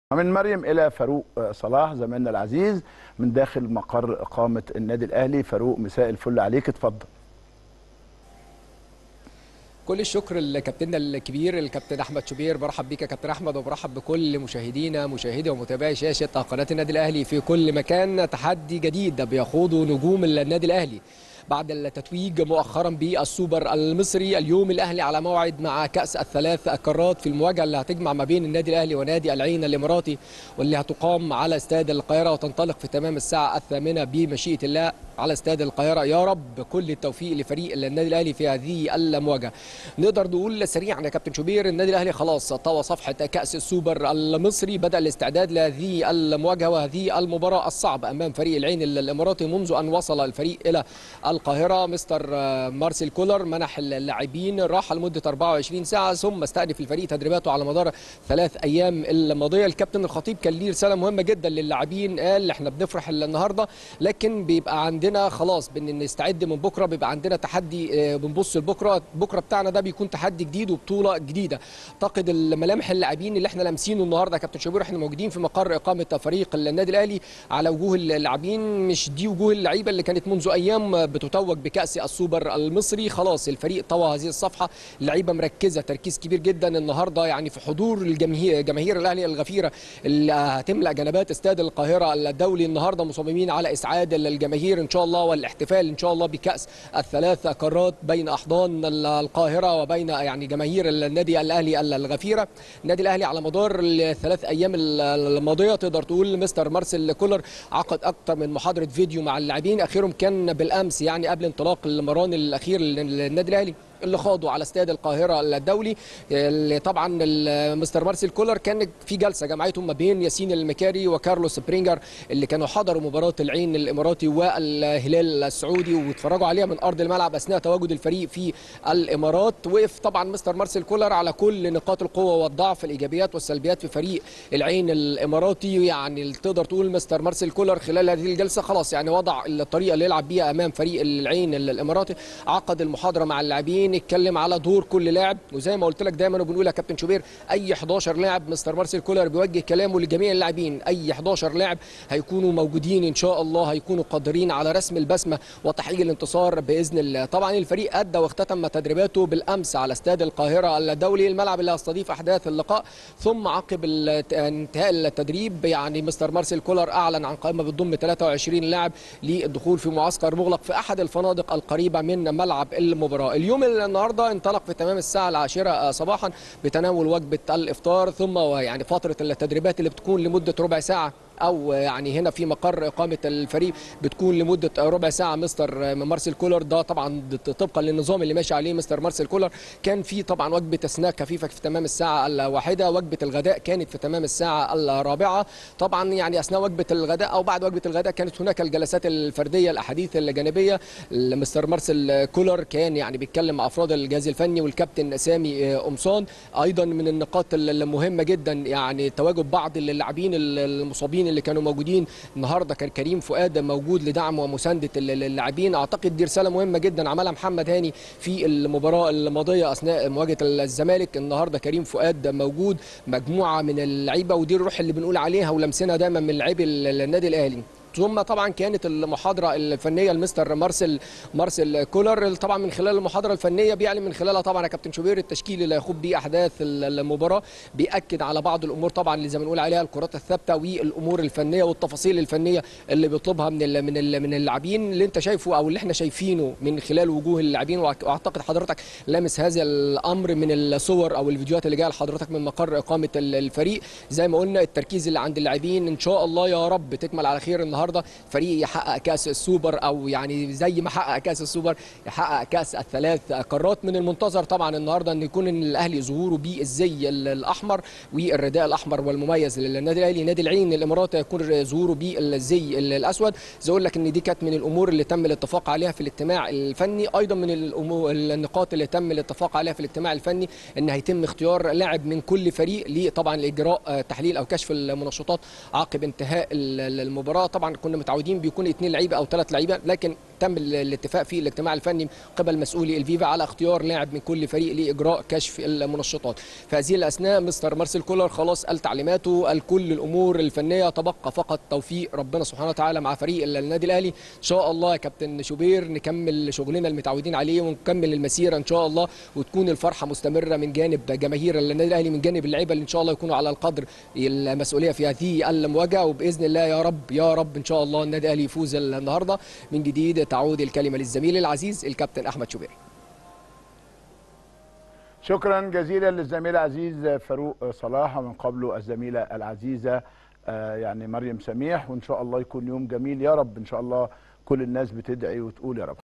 من مريم الى فاروق صلاح زميلنا العزيز من داخل مقر اقامه النادي الاهلي فاروق مساء الفل عليك اتفضل كل الشكر لكابتننا الكبير الكابتن احمد شوبير برحب بيك يا كابتن احمد وبرحب بكل مشاهدينا مشاهدي ومتابعي شاشه قناه النادي الاهلي في كل مكان تحدي جديد بيخوضه نجوم النادي الاهلي بعد التتويج مؤخرا بالسوبر المصري اليوم الاهلي على موعد مع كاس الثلاث قارات في المواجهه اللي هتجمع ما بين النادي الاهلي ونادي العين الاماراتي واللي هتقام على استاد القاهره وتنطلق في تمام الساعه الثامنه بمشيئه الله على استاد القاهره يا رب كل التوفيق لفريق النادي الاهلي في هذه المواجهه نقدر نقول سريعا يا كابتن شوبير النادي الاهلي خلاص طوى صفحه كاس السوبر المصري بدا الاستعداد لهذه المواجهه وهذه المباراه الصعبه امام فريق العين الاماراتي منذ ان وصل الفريق الى القاهره مستر مارسيل كولر منح اللاعبين راحه لمده 24 ساعه ثم استأنف الفريق تدريباته على مدار ثلاث ايام الماضيه الكابتن الخطيب كان ليه رساله مهمه جدا للاعبين قال احنا بنفرح النهارده لكن بيبقى عندنا عندنا خلاص بنستعد من بكره بيبقى عندنا تحدي بنبص لبكره بكره بتاعنا ده بيكون تحدي جديد وبطوله جديده اعتقد الملامح اللاعبين اللي احنا لامسينه النهارده يا كابتن شوبير احنا موجودين في مقر اقامه فريق النادي الاهلي على وجوه اللاعبين مش دي وجوه اللعيبه اللي كانت منذ ايام بتتوج بكاس السوبر المصري خلاص الفريق طوى هذه الصفحه اللعيبه مركزه تركيز كبير جدا النهارده يعني في حضور الجماهير جماهير الاهلي الغفيره اللي هتملا جنبات استاد القاهره الدولي النهارده مصممين على اسعاد الجماهير ان شاء الله والاحتفال ان شاء الله بكاس الثلاث قارات بين احضان القاهره وبين يعني جماهير النادي الاهلي الغفيره النادي الاهلي على مدار الثلاث ايام الماضيه تقدر تقول مستر مارسيل كولر عقد اكثر من محاضره فيديو مع اللاعبين اخرهم كان بالامس يعني قبل انطلاق المران الاخير للنادي الاهلي اللي خاضوا على استاد القاهره الدولي اللي طبعا مستر مارسيل كولر كان في جلسه جمعتهم ما بين ياسين المكاري وكارلوس برينجر اللي كانوا حضروا مباراه العين الاماراتي والهلال السعودي واتفرجوا عليها من ارض الملعب اثناء تواجد الفريق في الامارات وقف طبعا مستر مارسيل كولر على كل نقاط القوه والضعف الايجابيات والسلبيات في فريق العين الاماراتي يعني تقدر تقول مستر مارسيل كولر خلال هذه الجلسه خلاص يعني وضع الطريقه اللي يلعب بيها امام فريق العين الاماراتي عقد المحاضره مع اللاعبين نتكلم على دور كل لاعب وزي ما قلت لك دايما وبنقول يا كابتن شوبير اي 11 لاعب مستر مارسيل كولر بيوجه كلامه لجميع اللاعبين اي 11 لاعب هيكونوا موجودين ان شاء الله هيكونوا قادرين على رسم البسمه وتحقيق الانتصار باذن الله طبعا الفريق ادى واختتم تدريباته بالامس على استاد القاهره الدولي الملعب اللي هيستضيف احداث اللقاء ثم عقب انتهاء التدريب يعني مستر مارسيل كولر اعلن عن قائمه بتضم 23 لاعب للدخول في معسكر مغلق في احد الفنادق القريبه من ملعب المباراه اليوم النهارده انطلق في تمام الساعه العاشره صباحا بتناول وجبه الافطار ثم يعني فتره التدريبات اللي بتكون لمده ربع ساعه او يعني هنا في مقر اقامه الفريق بتكون لمده ربع ساعه مستر مارسيل كولر ده طبعا طبقا للنظام اللي ماشي عليه مستر مارسيل كولر كان في طبعا وجبه سناك خفيفه في تمام الساعه الواحده وجبه الغداء كانت في تمام الساعه الرابعه طبعا يعني اثناء وجبه الغداء او بعد وجبه الغداء كانت هناك الجلسات الفرديه الاحاديث الجانبيه مستر مارسيل كولر كان يعني بيتكلم مع افراد الجهاز الفني والكابتن سامي قمصان ايضا من النقاط المهمه جدا يعني تواجد بعض اللاعبين المصابين اللي كانوا موجودين النهارده كان كريم فؤاد موجود لدعم ومسانده اللاعبين اعتقد دي رساله مهمه جدا عملها محمد هاني في المباراه الماضيه اثناء مواجهه الزمالك النهارده كريم فؤاد موجود مجموعه من اللعيبه ودي الروح اللي بنقول عليها ولمسنا دايما من لاعبي النادي الاهلي ثم طبعا كانت المحاضره الفنيه لمستر مارسيل مارسيل كولر طبعا من خلال المحاضره الفنيه بيعلن من خلالها طبعا يا كابتن شوبير التشكيل اللي هيخوض بيه احداث المباراه بياكد على بعض الامور طبعا اللي زي ما بنقول عليها الكرات الثابته والامور الفنيه والتفاصيل الفنيه اللي بيطلبها من ال من ال من اللاعبين اللي انت شايفه او اللي احنا شايفينه من خلال وجوه اللاعبين واعتقد حضرتك لامس هذا الامر من الصور او الفيديوهات اللي جايه لحضرتك من مقر اقامه الفريق زي ما قلنا التركيز اللي عند اللاعبين ان شاء الله يا رب تكمل على خير النهارده فريق يحقق كاس السوبر او يعني زي ما حقق كاس السوبر يحقق كاس الثلاث قارات من المنتظر طبعا النهارده ان يكون الاهلي ظهوره بالزي الاحمر والرداء الاحمر والمميز للنادي الاهلي نادي العين الاماراتي يكون ظهوره بالزي الاسود زي اقول لك ان دي كانت من الامور اللي تم الاتفاق عليها في الاجتماع الفني ايضا من الأمور النقاط اللي تم الاتفاق عليها في الاجتماع الفني ان هيتم اختيار لاعب من كل فريق لطبعا لاجراء تحليل او كشف المنشطات عقب انتهاء المباراه طبعا كنا متعودين بيكون اثنين لعيبه او ثلاث لعيبه لكن تم ال- الاتفاق في الاجتماع الفني قبل مسؤولي الفيفا على اختيار لاعب من كل فريق لاجراء كشف المنشطات في هذه الاثناء مستر مارسيل كولر خلاص قال تعليماته قال كل الامور الفنيه تبقى فقط توفيق ربنا سبحانه وتعالى مع فريق النادي الاهلي ان شاء الله يا كابتن شوبير نكمل شغلنا المتعودين عليه ونكمل المسيره ان شاء الله وتكون الفرحه مستمره من جانب جماهير النادي الاهلي من جانب اللعيبه اللي ان شاء الله يكونوا على القدر المسؤوليه في هذه المواجهه وباذن الله يا رب يا رب ان شاء الله النادي الاهلي يفوز النهارده من جديد تعود الكلمه للزميل العزيز الكابتن احمد شوبير شكرا جزيلا للزميل العزيز فاروق صلاح ومن قبله الزميله العزيزه آه، يعني مريم سميح وان شاء الله يكون يوم جميل يا رب ان شاء الله كل الناس بتدعي وتقول يا رب